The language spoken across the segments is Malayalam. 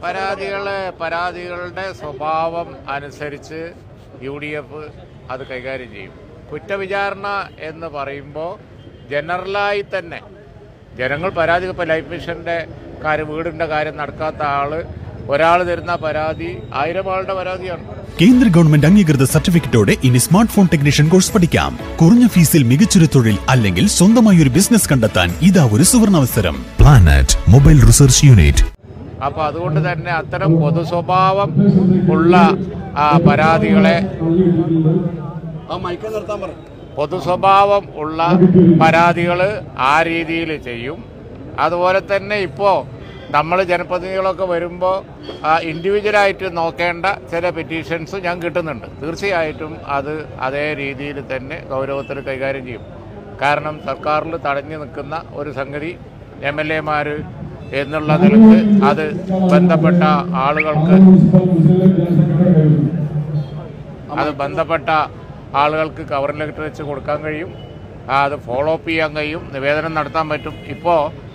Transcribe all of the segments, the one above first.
പരാതികള് പരാതികളുടെ സ്വഭാവം അനുസരിച്ച് യു ഡി എഫ് അത് കൈകാര്യം ചെയ്യും കുറ്റവിചാരണ എന്ന് പറയുമ്പോൾ ജനറലായി തന്നെ ജനങ്ങൾ പരാതി ഇപ്പോൾ ലൈഫ് മിഷന്റെ കാര്യം വീടിന്റെ കാര്യം നടക്കാത്ത ആള് ഒരാൾ തരുന്ന പരാതി ആയിരം ആളുടെ പരാതിയാണ് കേന്ദ്ര ഗവൺമെന്റ് അംഗീകൃത സർട്ടിഫിക്കറ്റോടെ ഇനി സ്മാർട്ട് ഫോൺ ടെക്നീഷ്യൻ കോഴ്സ് പഠിക്കാം കുറഞ്ഞ ഫീസിൽ മികച്ചൊരു തൊഴിൽ അല്ലെങ്കിൽ സ്വന്തമായി ഒരു ബിസിനസ് കണ്ടെത്താൻ ഇതാ ഒരു സുവർണാവസരം പ്ലാനറ്റ് മൊബൈൽ റിസർച്ച് യൂണിറ്റ് അപ്പോൾ അതുകൊണ്ട് തന്നെ അത്തരം പൊതു സ്വഭാവം ഉള്ള ആ, പരാതികളെ പൊതു സ്വഭാവം ഉള്ള പരാതികൾ ആ രീതിയിൽ ചെയ്യും അതുപോലെ തന്നെ ഇപ്പോൾ നമ്മൾ ജനപ്രതിനിധികളൊക്കെ വരുമ്പോൾ ഇൻഡിവിജ്വലായിട്ട് നോക്കേണ്ട ചില പെറ്റീഷൻസ് ഞാൻ കിട്ടുന്നുണ്ട് തീർച്ചയായിട്ടും അത് അതേ രീതിയിൽ തന്നെ ഗൗരവത്തിൽ കൈകാര്യം ചെയ്യും കാരണം സർക്കാരിൽ തടഞ്ഞു നിൽക്കുന്ന ഒരു സംഗതി എം എൽ എമാർ എന്നുള്ള നിലക്ക് അത് ബന്ധപ്പെട്ട ആളുകൾക്ക് അത് ബന്ധപ്പെട്ട ആളുകൾക്ക് കവർ ലെറ്റർ വെച്ച് കൊടുക്കാൻ കഴിയും ആ, അത് ഫോളോ അപ്പ് ചെയ്യാൻ കഴിയും നിവേദനം നടത്താൻ പറ്റും ഇപ്പോൾ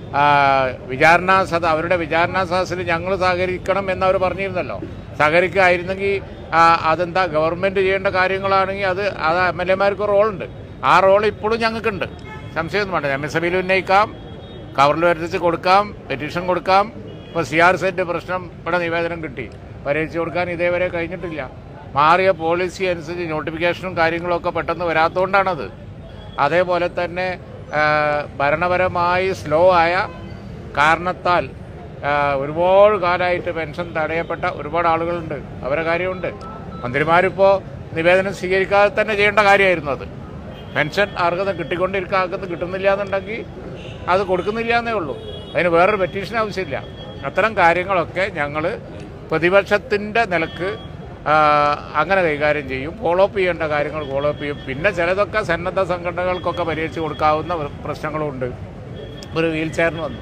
വിചാരണാ സദ അവരുടെ വിചാരണാ സദസ്സിൽ ഞങ്ങൾ സഹകരിക്കണം എന്നവർ പറഞ്ഞിരുന്നല്ലോ സഹകരിക്കായിരുന്നെങ്കിൽ ആ, അതെന്താ ഗവൺമെൻറ് ചെയ്യേണ്ട കാര്യങ്ങളാണെങ്കിൽ അത് അത് എം എൽ എമാർക്ക് റോളുണ്ട് ആ റോൾ ഇപ്പോഴും ഞങ്ങൾക്കുണ്ട് സംശയമൊന്നും വേണ്ട നിയമസഭയിൽ ഉന്നയിക്കാം കവറിൽ വരച്ച് കൊടുക്കാം പെറ്റീഷൻ കൊടുക്കാം ഇപ്പോൾ സി ആർ സെറ്റ് പ്രശ്നം ഇവിടെ നിവേദനം കിട്ടി പരിഹരിച്ചു കൊടുക്കാൻ ഇതേവരെ കഴിഞ്ഞിട്ടില്ല മാറിയ പോളിസി അനുസരിച്ച് നോട്ടിഫിക്കേഷനും കാര്യങ്ങളും ഒക്കെ പെട്ടെന്ന് വരാത്തതുകൊണ്ടാണത് അതേപോലെ തന്നെ ആ, ഭരണപരമായി സ്ലോ ആയ കാരണത്താൽ ആ, ഒരുപാട് കാലമായിട്ട് പെൻഷൻ തടയപ്പെട്ട ഒരുപാട് ആളുകളുണ്ട് അവരെ കാര്യമുണ്ട് മന്ത്രിമാരിപ്പോൾ നിവേദനം സ്വീകരിക്കാതെ തന്നെ ചെയ്യേണ്ട കാര്യമായിരുന്നു അത് പെൻഷൻ അർഹത കിട്ടിക്കൊണ്ടിരിക്കുക ആർക്കൊന്നും കിട്ടുന്നില്ല എന്നുണ്ടെങ്കിൽ അത് കൊടുക്കുന്നില്ല എന്നേ ഉള്ളൂ അതിന് വേറൊരു പെറ്റീഷൻ ആവശ്യമില്ല അത്തരം കാര്യങ്ങളൊക്കെ ഞങ്ങൾ പ്രതിപക്ഷത്തിൻ്റെ നിലക്ക് ആ, അങ്ങനെ കൈകാര്യം ചെയ്യും ഫോളോ അപ്പ് ചെയ്യേണ്ട കാര്യങ്ങൾ ഫോളോ അപ്പ് ചെയ്യും പിന്നെ ചിലതൊക്കെ സന്നദ്ധ സംഘടനകൾക്കൊക്കെ പരിഹരിച്ച് കൊടുക്കാവുന്ന പ്രശ്നങ്ങളുണ്ട് ഒരു വീൽ ചെയറിന് വന്നു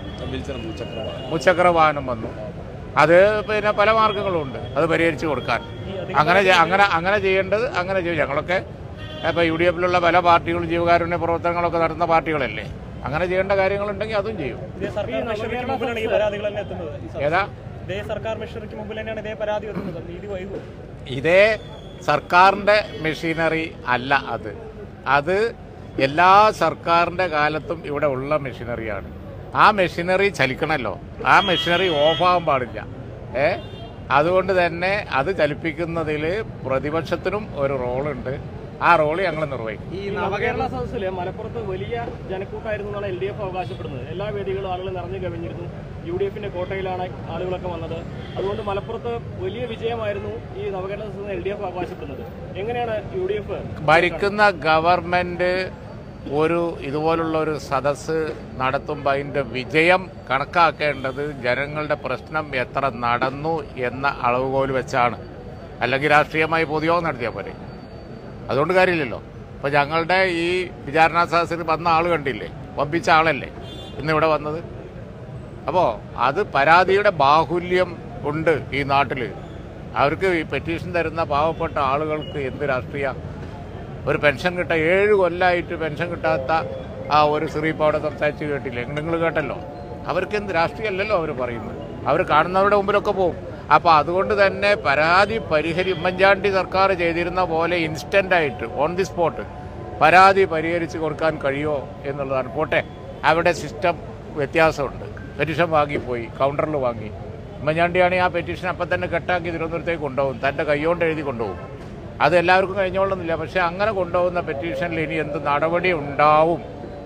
മുച്ചക്ര വാഹനം വന്നു അത് പിന്നെ പല മാർഗങ്ങളുണ്ട് അത് പരിഹരിച്ച് കൊടുക്കാൻ അങ്ങനെ ചെ- അങ്ങനെ അങ്ങനെ ചെയ്യേണ്ടത് അങ്ങനെ ചെയ്യും ഞങ്ങളൊക്കെ ഇപ്പോൾ യു ഡി എഫിലുള്ള പല പാർട്ടികളും ജീവകാരുണ്യ പ്രവർത്തനങ്ങളൊക്കെ നടത്തുന്ന പാർട്ടികളല്ലേ അങ്ങനെ ചെയ്യേണ്ട കാര്യങ്ങളുണ്ടെങ്കിൽ അതും ചെയ്യും ഇതേ സർക്കാർ മെഷീനറിക്ക് മുമ്പിലാണ് ഈ പരാതികൾ തന്നെ എത്തുന്നത് ഈ സ- ഏതാ ഇതേ സർക്കാർ മെഷീനറിക്ക് മുമ്പിൽ തന്നെയാണ് ഇതേ പരാതി എത്തുന്നത് നീതി വൈകും ഇതേ സർക്കാരിൻ്റെ മെഷീനറി അല്ല അത് അത് എല്ലാ സർക്കാരിൻ്റെ കാലത്തും ഇവിടെ ഉള്ള മെഷീനറിയാണ് ആ മെഷീനറി ചലിക്കണമല്ലോ ആ മെഷീനറി ഓഫാകാൻ പാടില്ല ഏ അതുകൊണ്ട് തന്നെ അത് ചലിപ്പിക്കുന്നതിൽ പ്രതിപക്ഷത്തിനും ഒരു റോളുണ്ട് ആ റോള് ഞങ്ങൾ നിർവഹിക്കും ഈ നവകേരള സദസ്സില് മലപ്പുറത്ത് വലിയ ജനക്കൂട്ടായിരുന്നു എന്നാണ് എൽ ഡി എഫ് അവകാശപ്പെടുന്നത് എല്ലാ വേദികളും ആളുകൾ നിറഞ്ഞു കവിഞ്ഞിരുന്നു യു ഡി എഫിന്റെ കോട്ടയിലാണ് ആളുകളൊക്കെ വന്നത് അതുകൊണ്ട് മലപ്പുറത്ത് വലിയ വിജയമായിരുന്നു ഈ നവകേരള സദസ്സിൽ എൽ ഡി എഫ് അവകാശപ്പെടുന്നത് എങ്ങനെയാണ് യു ഡി എഫ് ഭരിക്കുന്ന ഗവൺമെന്റ് ഒരു ഇതുപോലുള്ള ഒരു സദസ്സ് നടത്തുമ്പോൾ അതിൻ്റെ വിജയം കണക്കാക്കേണ്ടത് ജനങ്ങളുടെ പ്രശ്നം എത്ര നടന്നു എന്ന അളവുകോൽ വെച്ചാണ് അല്ലെങ്കിൽ രാഷ്ട്രീയമായി പൊതുയോഗം നടത്തിയാൽ പോരെ അതുകൊണ്ട് കാര്യമില്ലല്ലോ അപ്പോൾ ഞങ്ങളുടെ ഈ വിചാരണാ സദസ്സിന് വന്ന ആൾ കണ്ടില്ലേ വമ്പിച്ച ആളല്ലേ ഇന്നിവിടെ വന്നത് അപ്പോൾ അത് പരാതിയുടെ ബാഹുല്യം ഉണ്ട് ഈ നാട്ടിൽ അവർക്ക് ഈ പെറ്റീഷൻ തരുന്ന പാവപ്പെട്ട ആളുകൾക്ക് എന്ത് രാഷ്ട്രീയ ഒരു പെൻഷൻ കിട്ട ഏഴ് കൊല്ലമായിട്ട് പെൻഷൻ കിട്ടാത്ത ആ ഒരു സ്ത്രീ ഇപ്പോൾ അവിടെ സംസാരിച്ച് കേട്ടില്ലേ നിങ്ങൾ കേട്ടല്ലോ അവർക്ക് എന്ത് രാഷ്ട്രീയമല്ലല്ലോ അവർ പറയുന്നത് അവർ കാണുന്നവരുടെ മുമ്പിലൊക്കെ പോകും അപ്പോൾ അതുകൊണ്ട് തന്നെ പരാതി പരിഹരി ഉമ്മൻചാണ്ടി സർക്കാർ ചെയ്തിരുന്ന പോലെ ഇൻസ്റ്റൻ്റ് ആയിട്ട് ഓൺ ദി സ്പോട്ട് പരാതി പരിഹരിച്ച് കൊടുക്കാൻ കഴിയുമോ എന്നുള്ളതാണ് പോട്ടെ അവിടെ സിസ്റ്റം വ്യത്യാസമുണ്ട് പെറ്റീഷൻ വാങ്ങിപ്പോയി കൗണ്ടറിൽ വാങ്ങി ഉമ്മൻചാണ്ടിയാണെങ്കിൽ ആ പെറ്റീഷൻ അപ്പം തന്നെ കെട്ടാക്കി തിരുവനന്തപുരത്തേക്ക് കൊണ്ടുപോകും തൻ്റെ കൈകൊണ്ട് എഴുതി കൊണ്ടുപോകും അത് എല്ലാവർക്കും കഴിഞ്ഞോളുന്നില്ല പക്ഷെ അങ്ങനെ കൊണ്ടുപോകുന്ന പെറ്റീഷനിൽ ഇനി എന്ത് നടപടി ഉണ്ടാവും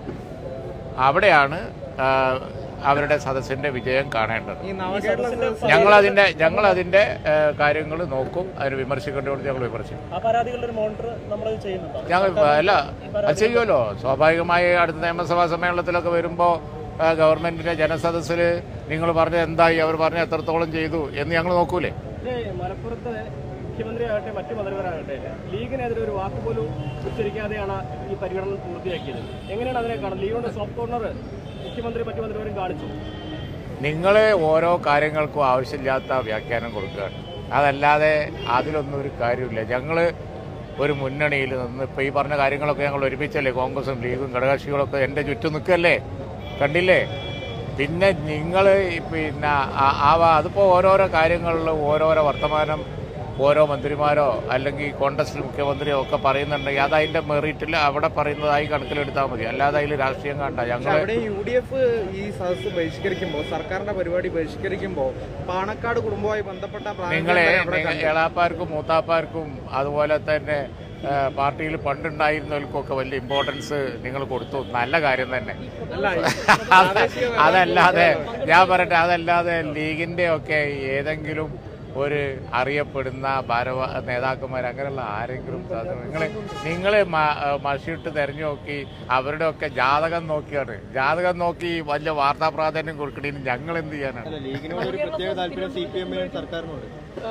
അവിടെയാണ് ആ, അവരുടെ സദസ്സിന്റെ വിജയം കാണേണ്ടത് ഞങ്ങളതിന്റെ ഞങ്ങളതിന്റെ കാര്യങ്ങൾ നോക്കും അതിന് വിമർശിക്കേണ്ടതുകൊണ്ട് ഞങ്ങൾ വിമർശിക്കും ആ പരാതികളുടെ ഒരു മോണിറ്റർ നമ്മൾ ചെയ്യുന്നുണ്ടോ ഞങ്ങൾ അല്ല അത് ചെയ്യുമല്ലോ സ്വാഭാവികമായി അടുത്ത നിയമസഭാ സമ്മേളനത്തിലൊക്കെ വരുമ്പോൾ ഗവൺമെന്റിന്റെ ജനസദസ്സിൽ നിങ്ങൾ പറഞ്ഞ എന്തായി അവർ പറഞ്ഞ എത്രത്തോളം ചെയ്തു എന്ന് ഞങ്ങൾ നോക്കൂലേ ഇത് മലപ്പുറത്ത് മുഖ്യമന്ത്രി ആകട്ടെ മറ്റു മന്ത്രിമാരാകട്ടെ ലീഗിനെതിരെ ഒരു വാക്ക് പോലും ഉച്ചരിക്കാതെയാണ് ഈ പരിഗണന പൂർത്തിയാക്കിയത് എങ്ങനെയാണ് അതിനെ കാണുന്നത് ലീഗിന്റെ സോഫ്റ്റ് കോർണർ മുഖ്യമന്ത്രി മറ്റു മന്ത്രിമാരും കാണിച്ചു നിങ്ങൾ ഓരോ കാര്യങ്ങൾക്കും ആവശ്യമില്ലാത്ത വ്യാഖ്യാനം കൊടുക്കുകയാണ് അതല്ലാതെ അതിലൊന്നും ഒരു കാര്യമില്ല ഞങ്ങൾ ഒരു മുന്നണിയിൽ നിന്ന് ഇപ്പോൾ ഈ പറഞ്ഞ കാര്യങ്ങളൊക്കെ ഞങ്ങൾ ഒരുമിച്ചല്ലേ കോൺഗ്രസും ലീഗും ഘടകകക്ഷികളൊക്കെ എൻ്റെ ചുറ്റും നിൽക്കല്ലേ കണ്ടില്ലേ പിന്നെ നിങ്ങൾ പിന്നെ ആ- ആ അതിപ്പോൾ ഓരോരോ കാര്യങ്ങളിൽ ഓരോരോ വർത്തമാനം ഓരോ മന്ത്രിമാരോ അല്ലെങ്കിൽ കോൺഗ്രസ് മുഖ്യമന്ത്രിയോ ഒക്കെ പറയുന്നുണ്ടെങ്കിൽ അത് അതിൻ്റെ മെറിറ്റിൽ അവിടെ പറയുന്നതായി കണക്കിലെടുത്താൽ മതി അല്ലാതെ അതിൽ രാഷ്ട്രീയം കണ്ട പക്ഷെ ഞങ്ങൾ അവിടെ യു ഡി എഫ് ഈ സദസ് ബഹിഷ്കരിക്കുമ്പോൾ സർക്കാരിന്റെ പരിപാടി ബഹിഷ്കരിക്കുമ്പോൾ പാണക്കാട് കുടുംബവുമായി ബന്ധപ്പെട്ട നിങ്ങളെ പ്രായമുള്ളവരെ അവിടെ നിങ്ങൾ കണ്ടു. എളാപ്പാർക്കും മൂത്താപ്പാർക്കും അതുപോലെ തന്നെ ആ, പാർട്ടിയിൽ പണ്ടുണ്ടായിരുന്നവർക്കൊക്കെ വലിയ ഇമ്പോർട്ടൻസ് നിങ്ങൾ കൊടുത്തു നല്ല കാര്യം തന്നെ അല്ല, അത് പ്രാദേശിക അതല്ലാതെ ഞാൻ പറയട്ടെ അതല്ലാതെ ലീഗിന്റെ ഒക്കെ ഏതെങ്കിലും ഒരു അറിയപ്പെടുന്ന ഭാരവ നേതാക്കന്മാർ അങ്ങനെയുള്ള ആരെങ്കിലും നിങ്ങൾ നിങ്ങൾ മഷിയിട്ട് തെരഞ്ഞു നോക്കി അവരുടെ ഒക്കെ ജാതകം നോക്കിയാണ് ജാതകം നോക്കി വലിയ വാർത്താ പ്രാധാന്യം കൊടുക്കണേന് ഞങ്ങൾ എന്ത് ചെയ്യാനാണ് അല്ല ലീഗിനോട് ഒരു പ്രത്യേക താല്പര്യം സി പി എമ്മിനും സർക്കാരിനുണ്ട്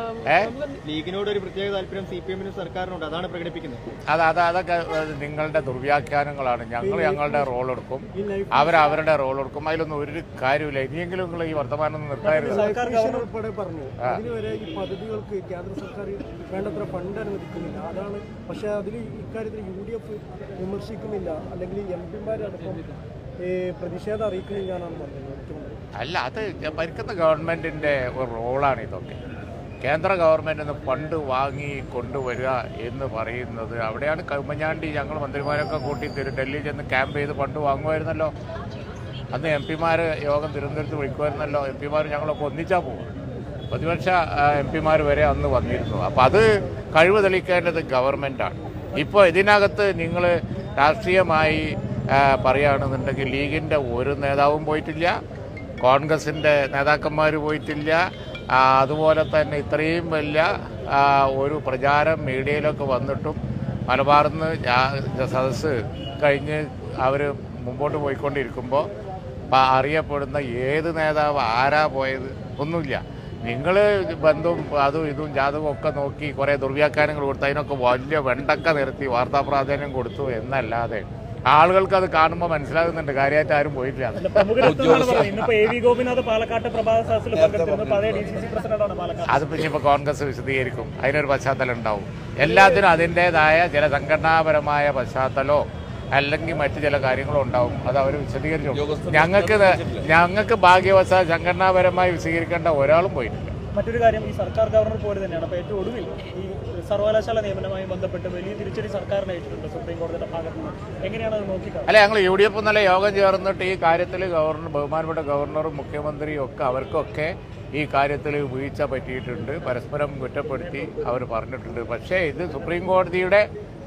ഏ ലീഗിനോട് ഒരു പ്രത്യേക താല്പര്യം സി പി എമ്മിനും സർക്കാരിനുണ്ട് അതാണ് പ്രകടിപ്പിക്കുന്നത് അത് അത് അതൊക്കെ ഏഹ്, നിങ്ങളുടെ ദുർവ്യാഖ്യാനങ്ങളാണ് ഞങ്ങൾ ഞങ്ങളുടെ റോൾ എടുക്കും അവർ അവരുടെ റോൾ എടുക്കും അതിലൊന്നും ഒരു കാര്യമില്ല ഇനിയെങ്കിലും നിങ്ങൾ ഈ വർത്തമാനം ഒന്നും നിർത്തായിരുന്നു സർക്കാർ ഗവർണർ ഉൾപ്പെടെ പറഞ്ഞു അതിനുവരെ ഈ പദ്ധതികൾക്ക് കേന്ദ്ര സർക്കാർ വേണ്ടത്ര ഫണ്ട് അനുവദിക്കുന്നില്ല അതാണ് പക്ഷേ അതിൽ ഇക്കാര്യത്തിൽ യു ഡി എഫ് വിമർശിക്കുന്നില്ല അല്ലെങ്കിൽ എം പിമാരടക്കം ഈ പ്രതിഷേധം അറിയിക്കുന്നില്ല എന്നാണ് പറഞ്ഞത് മുഖ്യമന്ത്രി അല്ല അത് ഭരിക്കുന്ന ഗവൺമെന്റിന്റെ ഒരു റോളാണ് ഇതൊക്കെ കേന്ദ്ര ഗവൺമെന്റ് നിന്ന് ഫണ്ട് വാങ്ങി കൊണ്ടുവരിക എന്ന് പറയുന്നത് അവിടെയാണ് ഉമ്മൻചാണ്ടി ഞങ്ങൾ മന്ത്രിമാരൊക്കെ കൂട്ടി തിരു ഡൽഹി ചെന്ന് ക്യാമ്പ് ചെയ്ത് ഫണ്ട് വാങ്ങുമായിരുന്നല്ലോ അന്ന് എം പിമാർ യോഗം തിരുവനന്തപുരത്ത് വിളിക്കുമായിരുന്നല്ലോ എം പിമാർ ഞങ്ങളൊക്കെ ഒന്നിച്ചാൽ പോകും പ്രതിപക്ഷ എം പിമാർ വരെ അന്ന് വന്നിരുന്നു അപ്പോൾ അത് കഴിവ് തെളിയിക്കേണ്ടത് ഗവൺമെൻറ്റാണ് ഇപ്പോൾ ഇതിനകത്ത് നിങ്ങൾ രാഷ്ട്രീയമായി ആ, പറയുകയാണെന്നുണ്ടെങ്കിൽ ലീഗിൻ്റെ ഒരു നേതാവും പോയിട്ടില്ല കോൺഗ്രസിൻ്റെ നേതാക്കന്മാർ പോയിട്ടില്ല ആ, അതുപോലെ തന്നെ ഇത്രയും വലിയ ആ, ഒരു പ്രചാരം മീഡിയയിലൊക്കെ വന്നിട്ടും മലബാറിന്ന് സദസ്സ് കഴിഞ്ഞ് അവർ മുമ്പോട്ട് പോയിക്കൊണ്ടിരിക്കുമ്പോൾ പ- അറിയപ്പെടുന്ന ഏത് നേതാവ് ആരാ പോയത് ഒന്നുമില്ല നിങ്ങൾ ബന്ധവും അതും ഇതും ജാതകവും ഒക്കെ നോക്കി കുറേ ദുർവ്യാഖ്യാനങ്ങൾ കൊടുത്ത് അതിനൊക്കെ വലിയ വെണ്ടക്ക നിരത്തി വാർത്താ പ്രാധാന്യം കൊടുത്തു എന്നല്ലാതെ ആളുകൾക്ക് അത് കാണുമ്പോൾ മനസ്സിലാകുന്നുണ്ട് കാര്യമായിട്ട് ആരും പോയിട്ടില്ല ഇന്നിപ്പോ എ വി ഗോപിനാഥ് പാലക്കാട്ട് പ്രഭാത സദസ്സിൽ പങ്കെടുത്തിരുന്നു പഴയ ഡി സി സി പ്രസിഡന്റാണ് പാലക്കാട് അത് പിന്നെ ഇപ്പോൾ കോൺഗ്രസ് വിശദീകരിക്കും അതിനൊരു പശ്ചാത്തലം ഉണ്ടാവും എല്ലാത്തിനും അതിൻ്റെതായ ചില സംഘടനാപരമായ പശ്ചാത്തലമോ അല്ലെങ്കിൽ മറ്റു ചില കാര്യങ്ങളും ഉണ്ടാവും അത് അവർ വിശദീകരിച്ചു ഞങ്ങൾക്ക് ഇത് ഞങ്ങൾക്ക് ഭാഗ്യവശാൽ സംഘടനാപരമായി വിശദീകരിക്കേണ്ട ഒരാളും പോയിട്ടില്ല മറ്റൊരു കാര്യം ഈ സർക്കാർ ഗവർണർ പോലെ തന്നെയാണ് അപ്പോൾ ഏറ്റവും ഒടുവിൽ ഈ സർവകലാശാല നിയമനവുമായി ബന്ധപ്പെട്ട് വലിയ തിരിച്ചടി സർക്കാരിന് ഏറ്റിട്ടുണ്ട് സുപ്രീം കോടതിയുടെ ഭാഗത്ത് നിന്ന് എങ്ങനെയാണ് അത് നോക്കിക്കാണുന്നത് അല്ല ഞങ്ങൾ യു ഡി എഫ് ഇന്നലെ യോഗം ചേർന്നിട്ട് ഈ കാര്യത്തിൽ ഗവർണർ ബഹുമാനപ്പെട്ട ഗവർണറും മുഖ്യമന്ത്രിയും ഒക്കെ അവർക്കൊക്കെ ഈ കാര്യത്തിൽ വീഴ്ച പറ്റിയിട്ടുണ്ട് പരസ്പരം കുറ്റപ്പെടുത്തി അവർ പറഞ്ഞിട്ടുണ്ട് പക്ഷേ ഇത് സുപ്രീം കോടതിയുടെ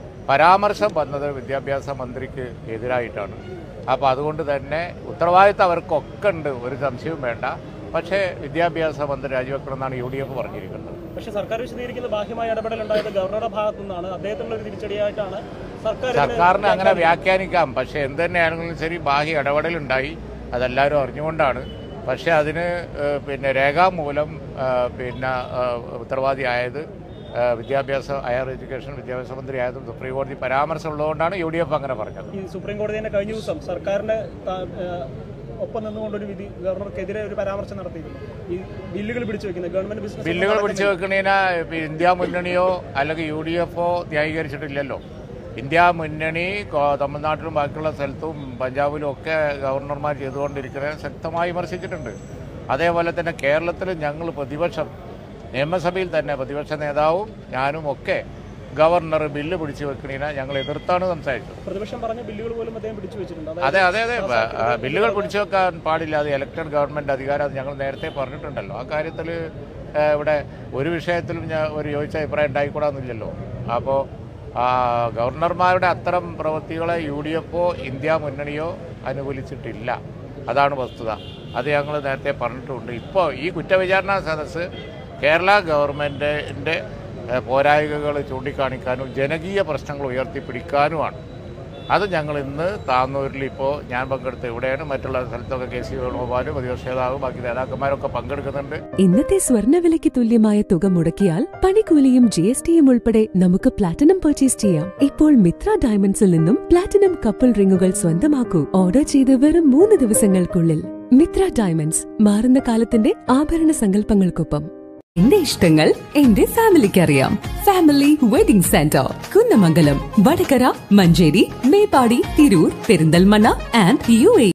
പരാമർശം വന്നത് വിദ്യാഭ്യാസ മന്ത്രിക്ക് എതിരായിട്ടാണ് അപ്പോൾ അതുകൊണ്ട് തന്നെ ഉത്തരവാദിത്തം അവർക്കൊക്കെ ഉണ്ട് ഒരു സംശയവും വേണ്ട പക്ഷേ വിദ്യാഭ്യാസ മന്ത്രി രാജിവെക്കണമെന്നാണ് യു ഡി എഫ് പറഞ്ഞിരിക്കുന്നത് പക്ഷേ സർക്കാർ വിശദീകരിക്കുന്ന ബാഹ്യമായ ഇടപെടലുണ്ടായത് ഗവർണറുടെ ഭാഗത്തു നിന്നാണ് അദ്ദേഹത്തിനുള്ള ഒരു തിരിച്ചടിയായിട്ടാണ് സർക്കാർ ഇതിനെ സർക്കാരിന് അങ്ങനെ വ്യാഖ്യാനിക്കാം പക്ഷേ എന്ത് തന്നെയാണെങ്കിലും ശരി ബാഹ്യ ഇടപെടലുണ്ടായി അതെല്ലാവരും അറിഞ്ഞുകൊണ്ടാണ് പക്ഷേ അതിന് ഏഹ്, പിന്നെ രേഖാമൂലം ഏഹ്, പിന്നെ ഏഹ്, ഉത്തരവാദിയായത് ഏഹ്, വിദ്യാഭ്യാസ ഹയർ എഡ്യൂക്കേഷൻ വിദ്യാഭ്യാസ മന്ത്രി ആയതും സുപ്രീം കോടതി പരാമർശം ഉള്ളതുകൊണ്ടാണ് യു ഡി എഫ് അങ്ങനെ പറഞ്ഞത് ഈ സുപ്രീം കോടതി തന്നെ കഴിഞ്ഞ ദിവസം സർക്കാരിന്റെ ത- ഏഹ് ഒപ്പം നിന്നുകൊണ്ടൊരു വിധി ഗവർണർക്കെതിരെ ഒരു പരാമർശം നടത്തിയിരുന്നു ഈ ബില്ലുകൾ പിടിച്ചു വെക്കുന്നത് ഗവൺമെന്റ് ബിസിനസ് ബില്ലുകൾ പിടിച്ചു വെക്കണേന് ഇന്ത്യ മുന്നണിയോ അല്ലെങ്കിൽ യു ഡി എഫോ ന്യായീകരിച്ചിട്ടില്ലല്ലോ ഇന്ത്യ മുന്നണി കോ- തമിഴ്നാട്ടിലും ബാക്കിയുള്ള സ്ഥലത്തും പഞ്ചാബിലും ഒക്കെ ഗവർണർമാർ ചെയ്തുകൊണ്ടിരിക്കുന്നത് ശക്തമായി വിമർശിച്ചിട്ടുണ്ട് അതേപോലെ തന്നെ കേരളത്തിൽ ഞങ്ങൾ പ്രതിപക്ഷം നിയമസഭയിൽ തന്നെ പ്രതിപക്ഷ നേതാവും ഞാനും ഒക്കെ ഗവർണർ ബില്ല് പിടിച്ചു വെക്കണേന് ഞങ്ങൾ എതിർത്താണ് സംസാരിച്ചത് പ്രതിപക്ഷം പറഞ്ഞ ബില്ലുകൾ പോലും അദ്ദേഹം പിടിച്ചു വെച്ചിട്ടുണ്ട് അതെ അതെ അതെ ആ, ബില്ലുകൾ പിടിച്ചു വെക്കാൻ പാടില്ല അത് ഇലക്ടഡ് ഗവൺമെന്റ് അധികാരം അത് ഞങ്ങൾ നേരത്തെ പറഞ്ഞിട്ടുണ്ടല്ലോ ആ കാര്യത്തിൽ ഇവിടെ ഒരു വിഷയത്തിലും ഞാൻ ഒരു യോജിച്ച അഭിപ്രായം ഉണ്ടായിക്കൂടാന്നില്ലല്ലോ അപ്പോൾ ഗവർണർമാരുടെ അത്തരം പ്രവൃത്തികളെ യു ഡി എഫോ ഇന്ത്യ മുന്നണിയോ അനുകൂലിച്ചിട്ടില്ല അതാണ് വസ്തുത അത് ഞങ്ങൾ നേരത്തെ പറഞ്ഞിട്ടുണ്ട് ഇപ്പോൾ ഈ കുറ്റവിചാരണ സദസ്സ് കേരള ഗവൺമെൻറ്റിൻ്റെ പോരായ്മകൾ ചൂണ്ടിക്കാണിക്കാനും ജനകീയ പ്രശ്നങ്ങൾ ഉയർത്തിപ്പിടിക്കാനുമാണ് അത് ഞങ്ങൾ ഇന്ന് താന്നൂരിൽ ഇപ്പോൾ ഞാൻ പങ്കെടുത്ത ഇവിടെയാണ് മറ്റുള്ള സ്ഥലത്തൊക്കെ കെ സി വേണുഗോപാലും പ്രതിപക്ഷ നേതാവ് ബാക്കി നേതാക്കന്മാരൊക്കെ പങ്കെടുക്കുന്നുണ്ട് ഇന്നത്തെ സ്വർണ്ണവിലയ്ക്ക് തുല്യമായ തുക മുടക്കിയാൽ പണിക്കൂലിയും ജി എസ് ടിയും ഉൾപ്പെടെ നമുക്ക് പ്ലാറ്റിനം പർച്ചേസ് ചെയ്യാം ഇപ്പോൾ മിത്ര ഡയമണ്ട്സിൽ നിന്നും പ്ലാറ്റിനം കപ്പിൾ റിങ്ങുകൾ സ്വന്തമാക്കൂ ഓർഡർ ചെയ്ത് വെറും മൂന്ന് ദിവസങ്ങൾക്കുള്ളിൽ മിത്ര ഡയമണ്ട്സ് മാറുന്ന കാലത്തിന്റെ ആഭരണ സങ്കല്പങ്ങൾക്കൊപ്പം എന്റെ ഇഷ്ടങ്ങൾ എന്റെ ഫാമിലിക്ക് അറിയാം family wedding centre Kunnamangalam Vadakara Manjeri Meppadi Tirur Perinthalmanna and U A